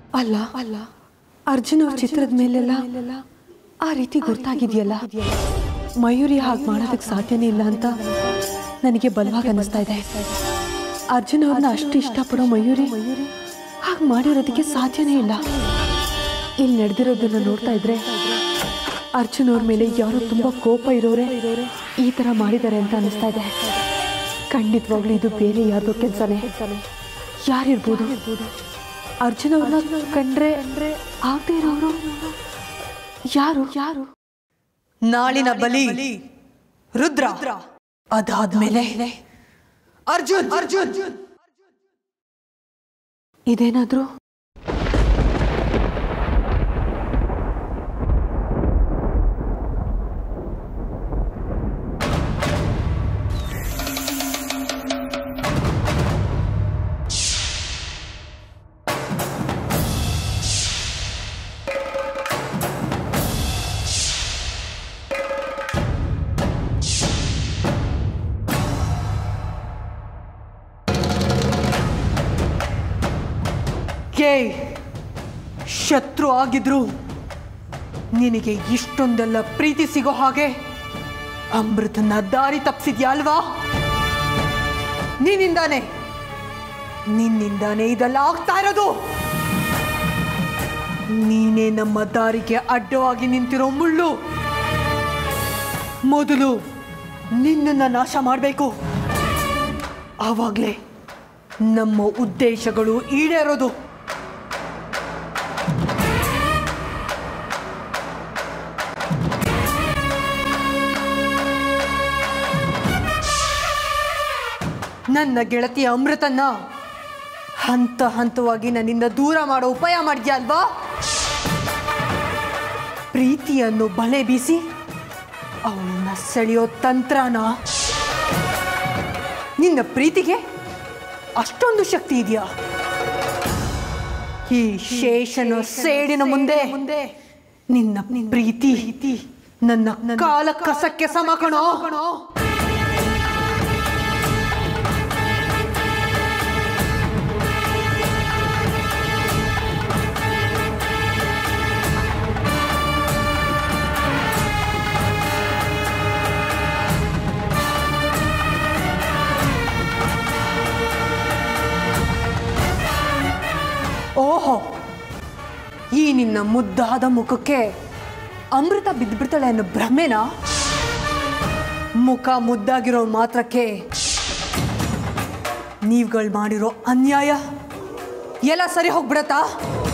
ಅಲ್ಲ ಅಲ್ಲ ಅರ್ಜುನ್ ಅವ್ರ ಚಿತ್ರದ ಮೇಲೆಲ್ಲ ಆ ರೀತಿ ಗುರ್ತಾಗಿದೆಯಲ್ಲ ಮಯೂರಿ ಹಾಗೆ ಮಾಡೋದಕ್ಕೆ ಸಾಧ್ಯನೇ ಇಲ್ಲ ಅಂತ ನನಗೆ ಬಲವಾಗಿ ಅನ್ನಿಸ್ತಾ ಇದೆ ಅರ್ಜುನ್ ಅವ್ರನ್ನ ಅಷ್ಟು ಇಷ್ಟಪಡೋ ಮಯೂರಿ ಹಾಗೆ ಮಾಡಿರೋದಕ್ಕೆ ಸಾಧ್ಯನೇ ಇಲ್ಲ ಇಲ್ಲಿ ನಡೆದಿರೋದನ್ನ ನೋಡ್ತಾ ಇದ್ರೆ ಅರ್ಜುನ್ ಅವ್ರ ಮೇಲೆ ಯಾರೋ ತುಂಬಾ ಕೋಪ ಇರೋರೆ ಈ ತರ ಮಾಡಿದ್ದಾರೆ ಅಂತ ಅನಿಸ್ತಾ ಇದೆ ಖಂಡಿತವಾಗ್ಲೂ ಇದು ಬೇರೆ ಯಾರ್ದೋ ಕೆಲಸನೇ ಯಾರಿರ್ಬೋದು ಅರ್ಜುನ್ ಅವ್ರನ್ನ ಕಂಡ್ರೆ ಆಗದೆ ಇರೋರು ಯಾರು ಯಾರು ನಾಳಿನ ಬಲಿ ರುದ್ರ ಅದಾದ್ಮೇಲೆ ಅರ್ಜುನ್ ಅರ್ಜುನ್ ಇದೇನಾದ್ರೂ ಕೇ ಶತ್ರು ಆಗಿದ್ರು ನಿನಗೆ ಇಷ್ಟೊಂದೆಲ್ಲ ಪ್ರೀತಿ ಸಿಗೋ ಹಾಗೆ ಅಮೃತನ ದಾರಿ ತಪ್ಪಿಸಿದ್ಯಾ ಅಲ್ವಾ ನಿನ್ನಿಂದಾನೆ ನಿನ್ನಿಂದಾನೆ ಇದೆಲ್ಲ ಆಗ್ತಾ ಇರೋದು ನೀನೇ ನಮ್ಮ ದಾರಿಗೆ ಅಡ್ಡವಾಗಿ ನಿಂತಿರೋ ಮುಳ್ಳು ಮೊದಲು ನಿನ್ನನ್ನ ನಾಶ ಮಾಡಬೇಕು ಆವಾಗಲೇ ನಮ್ಮ ಉದ್ದೇಶಗಳು ಈಡೇರೋದು ನನ್ನ ಗೆಳತಿ ಅಮೃತನ್ನ ಹಂತ ಹಂತವಾಗಿ ನನ್ನಿಂದ ದೂರ ಮಾಡೋ ಉಪಾಯ ಮಾಡಿದ್ಯಾ ಅಲ್ವಾ ಪ್ರೀತಿಯನ್ನು ಬಲೆ ಬೀಸಿ ಅವಳನ್ನ ಸೆಳೆಯೋ ತಂತ್ರನ ನಿನ್ನ ಪ್ರೀತಿಗೆ ಅಷ್ಟೊಂದು ಶಕ್ತಿ ಇದೆಯಾ ಈ ಶೇಷನ ಸೇಡಿನ ಮುಂದೆ ಮುಂದೆ ನಿನ್ನ ಪ್ರೀತಿ ನನ್ನ ಕಾಲ ಕಸಕ್ಕೆ ಸಮ ಕಣೋ ಓಹೋ ಈ ನಿನ್ನ ಮುದ್ದಾದ ಮುಖಕ್ಕೆ ಅಮೃತ ಬಿದ್ದುಬಿಡ್ತಾಳೆ ಅನ್ನೋ ಭ್ರಮೆನ ಮುಖ ಮುದ್ದಾಗಿರೋ ಮಾತ್ರಕ್ಕೆ ನೀವುಗಳು ಮಾಡಿರೋ ಅನ್ಯಾಯ ಎಲ್ಲ ಸರಿ ಹೋಗ್ಬಿಡತ್ತಾ